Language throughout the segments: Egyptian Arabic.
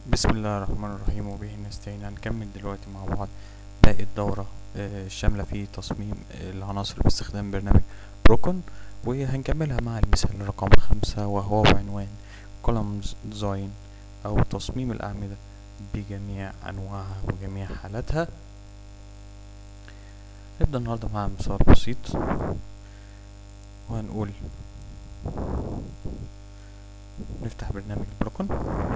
بسم الله الرحمن الرحيم وبه نستعين هنكمل دلوقتي مع بعض باقي الدورة آه، الشاملة في تصميم آه، العناصر باستخدام برنامج بروكون وهنكملها مع المثال رقم خمسة وهو بعنوان columns design أو تصميم الأعمدة بجميع أنواعها وجميع حالاتها نبدأ النهاردة مع مثال بسيط وهنقول نفتح برنامج بروكون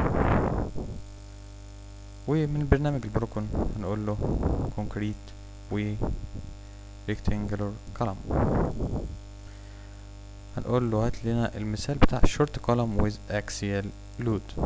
ومن برنامج البروكون هنقول له كونكريت و rectangular column هنقول له هات لنا المثال بتاع الشورت column with axial load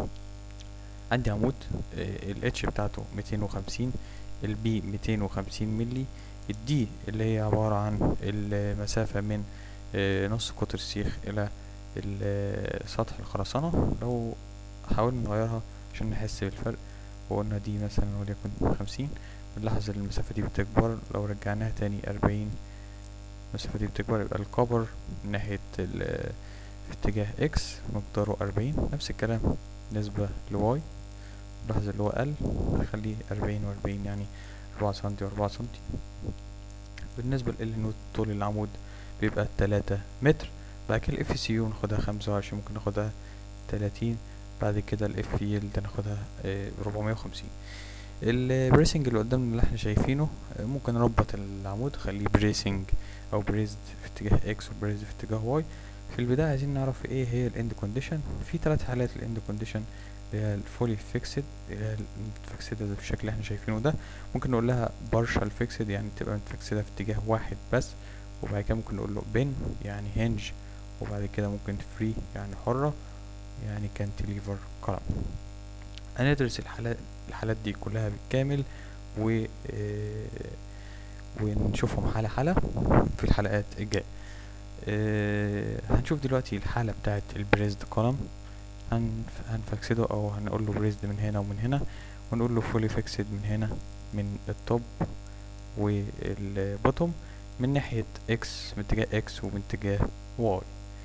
عندي عمود ال H بتاعته 250 ال B 250 ملي ال D اللي هي عبارة عن المسافة من آه، نص قطر السيخ إلى ال- سطح الخرسانة لو حاولنا نغيرها عشان نحس بالفرق وقلنا دي مثلا وليكن خمسين بنلاحظ ان المسافة دي بتكبر لو رجعناها تاني أربعين المسافة دي بتكبر يبقى الكبر من ناحية ال في اتجاه اكس مقداره أربعين نفس الكلام بالنسبة لواي نلاحظ اللي هو قل هخليه أربعين وأربعين يعني أربعة سنتي وأربعة سنتي بالنسبة لل نوت طول العمود بيبقى تلاتة متر بعد كده الاف سي يو ناخدها خمسة وعشرين ممكن ناخدها تلاتين بعد كده الاف يلد ناخدها ربعمية وخمسين البريسنج اللي قدامنا اللي احنا شايفينه آه، ممكن نربط العمود خليه بريسنج او بريزد في اتجاه اكس وبريزد في اتجاه واي في البداية عايزين نعرف ايه هي الاند كونديشن في ثلاث حالات الاند كونديشن اللي هي الفولي فيكسد اللي هي المتفكسدة بالشكل اللي احنا شايفينه ده ممكن نقول لها بارشال فيكسد يعني تبقى متفكسدة في اتجاه واحد بس وبعد كده ممكن نقول له بين يعني هنج وبعد كده ممكن فري يعني حرة يعني كانتليفر كولم هندرس الحالات الحالات دي كلها بالكامل و آه، ونشوفهم حالة حالة في الحلقات الجاية آه، هنشوف دلوقتي الحالة بتاعت البريزد كولم هنفكسده او هنقول له بريزد من هنا ومن هنا ونقول له فولي فيكسد من هنا من التوب والبوتوم من ناحية اكس من اتجاه اكس ومن اتجاه واي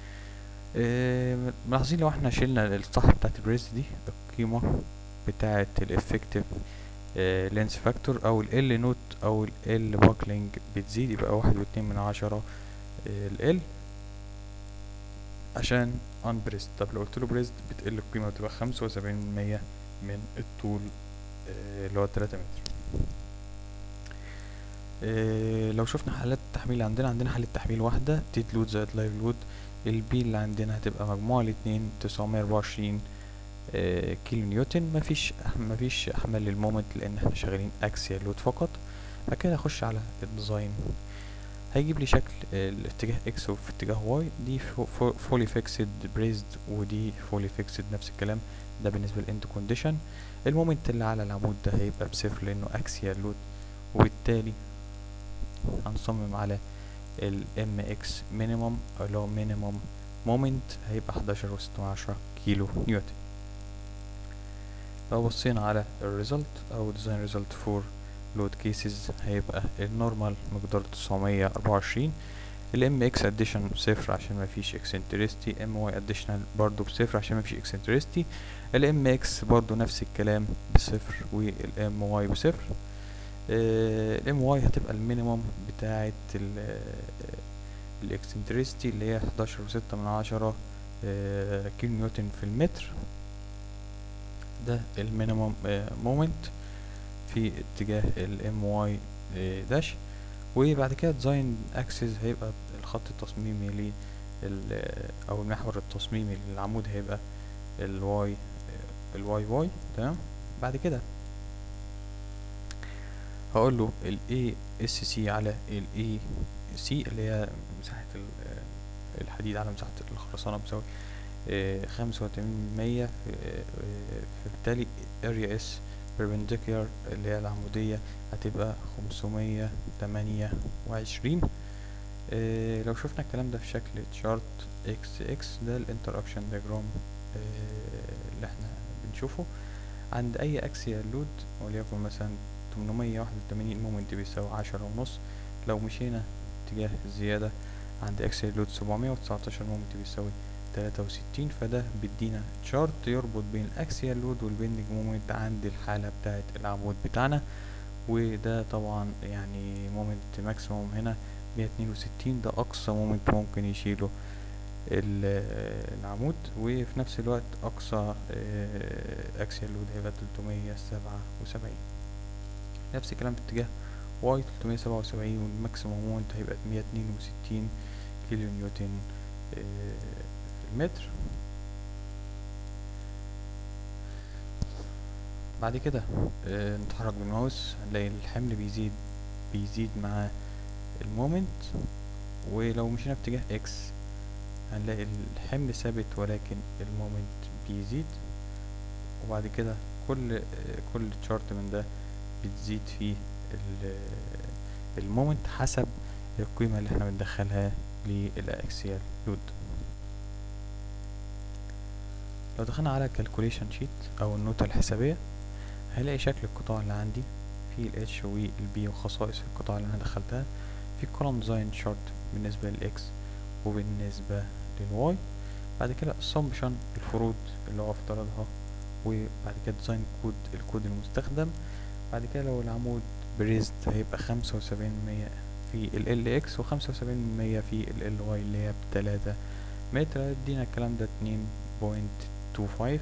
آه، ملاحظين لو احنا شلنا الصح بتاعت البريز دي القيمة بتاعت الافكتيف لينس فاكتور او ال L نوت او ال L باكلينج بتزيد يبقى واحد واتنين من عشرة ال L عشان unbraced طب لو قلت له بريزد بتقل القيمة بتبقى خمسة وسبعين من مية من الطول آه، اللي هو تلاتة متر آه، لو شفنا حالات التحميل اللي عندنا عندنا حالة تحميل واحدة تيت لود زائد لايف لود البي اللي عندنا هتبقى مجموع الاتنين تسعمية أربعة وعشرين كيلو نيوتن مفيش أح- مفيش أحمال للمومنت لأن احنا شغالين أكسيال لود فقط بعد كده أخش على الديزاين هيجيب لي شكل آه، الاتجاه اكس وفي اتجاه واي دي فولي فيكسد بريزد ودي فولي فيكسد نفس الكلام ده بالنسبة للاند كونديشن المومنت اللي على العمود ده هيبقى بصفر لأنه أكسيال لود وبالتالي هنصمم على ال MX minimum اللي هو minimum moment هيبقى 11 وستة من عشرة كيلو نيوتن لو بصينا على الريزلت أو design result for load cases هيبقى النورمال مقدار 924 ال MX addition بصفر عشان مفيش eccentricity MY additional برضو بصفر عشان مفيش eccentricity ال MX برضو نفس الكلام بصفر وال MY بصفر الام واي هتبقى المينيموم بتاعة الاكسنتريستي اللي هي 11 وستة من عشرة آه، كيلو نيوتن في المتر ده المينيموم مومنت في اتجاه الام واي داش وبعد كده ديزاين اكسس هيبقى الخط التصميمي لل او المحور التصميمي للعمود هيبقى الواي الواي واي تمام بعد كده هقول له ال ASC على ال AC اللي هي مساحة ال- آه، الحديد على مساحة الخرسانة بتساوي خمسة وتمانين مية فبالتالي area S perpendicular اللي هي العمودية هتبقى خمسمية تمانية وعشرين لو شفنا الكلام ده في شكل تشارت اكس اكس ده الانتراكشن دياجرام اللي احنا بنشوفه عند اي اكسيال لود وليكن مثلا 881 مومنت بيساوي عشرة ونص لو مشينا اتجاه الزيادة عند اكسيال لود 719 مومنت بيساوي تلاتة وستين فده بيدينا شارت يربط بين الاكسيال لود والبندنج مومنت عند الحالة بتاعة العمود بتاعنا وده طبعا يعني مومنت ماكسيموم هنا مية اتنين وستين ده اقصى مومنت ممكن يشيله ال- العمود وفي نفس الوقت اقصى اكسيال لود هيبقى تلتمية سبعة وسبعين نفس الكلام في اتجاه واي تلتمية سبعة وسبعين والماكسيموم مومنت هيبقى مية اتنين وستين كيلو نيوتن آه، في المتر بعد كده آه، نتحرك بالماوس هنلاقي الحمل بيزيد بيزيد مع المومنت ولو مشينا في اتجاه اكس هنلاقي الحمل ثابت ولكن المومنت بيزيد وبعد كده كل آه، كل تشارت من ده بتزيد فيه ال- المومنت حسب القيمة اللي احنا بندخلها للأكسيال لود لو دخلنا على calculation sheet أو النوتة الحسابية هلاقي شكل القطاع اللي عندي في ال H وال B وخصائص القطاع اللي أنا دخلتها في column design chart بالنسبة لل X وبالنسبة لل Y بعد كده assumption الفروض اللي هو افترضها وبعد كده design كود الكود المستخدم بعد كده لو العمود بريزد هيبقى خمسة وسبعين مية في ال اكس وخمسة وسبعين مية في ال واي اللي هي بتلاتة متر ادينا الكلام ده اتنين بوينت تو فايف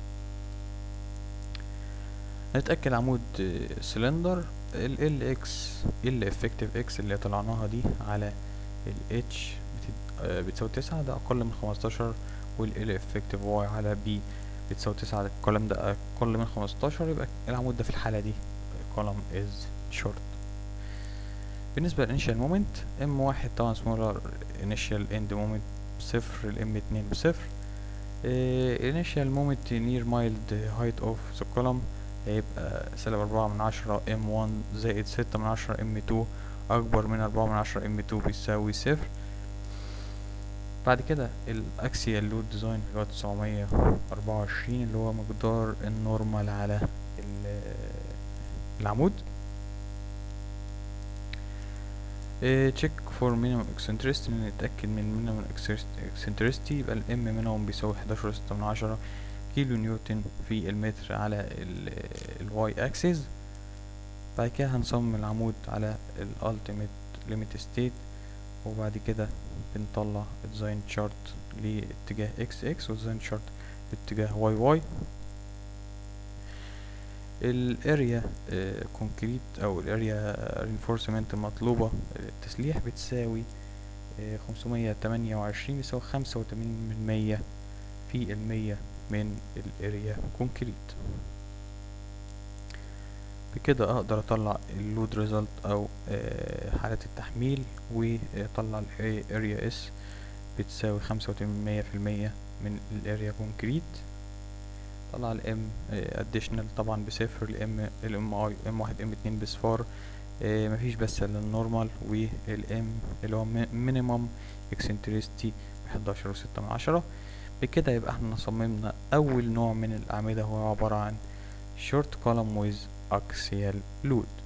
نتأكد عمود سلندر ال ال اكس ال افكتيف اكس اللي طلعناها دي على ال اتش بتساوي تسعة ده أقل من خمستاشر وال ال افكتيف واي على بي بتساوي تسعة الكولم ده أقل من خمستاشر يبقى العمود ده في الحالة دي column is short بالنسبة للانيشال مومنت ام واحد طبعا سمولر initial end moment بصفر الام اتنين بصفر initial moment near mild height of the column هيبقى سالب أربعة من عشرة ام وان زائد ستة من عشرة ام تو أكبر من أربعة من عشرة ام تو بيساوي صفر بعد كده الاكسيال لود ديزاين اللي هو تسعمية أربعة وعشرين اللي هو مقدار النورمال على ال- العمود تشيك فور مينيمم اكسنترستي نتأكد من مينيمم اكسنترستي يبقى الام مينيمم بيساوي حداشر ستة من عشرة كيلو نيوتن في المتر على الواي اكسس بعد كده هنصمم العمود على الالتيميت ليميت ستيت وبعد كده بنطلع الديزاين شارت لاتجاه اكس اكس والديزاين شارت لاتجاه واي واي الاريا كونكريت او الاريا رينفورسمنت المطلوبة التسليح بتساوي خمسمية تمانية وعشرين يساوي خمسة وتمانين من مية في المية من الاريا كونكريت بكده اقدر اطلع اللود ريزلت او آه، حالة التحميل واطلع الاريا اس بتساوي خمسة وتمانين مية في المية من الاريا كونكريت طلع الام اديشنال طبعا بصفر الام الام اي ام واحد ام اتنين بصفار آه، مفيش بس الا النورمال والام اللي هو مينيمم اكسنتريستي بحداشر وستة من عشرة بكده يبقى احنا صممنا اول نوع من الاعمدة هو عبارة عن short column with axial load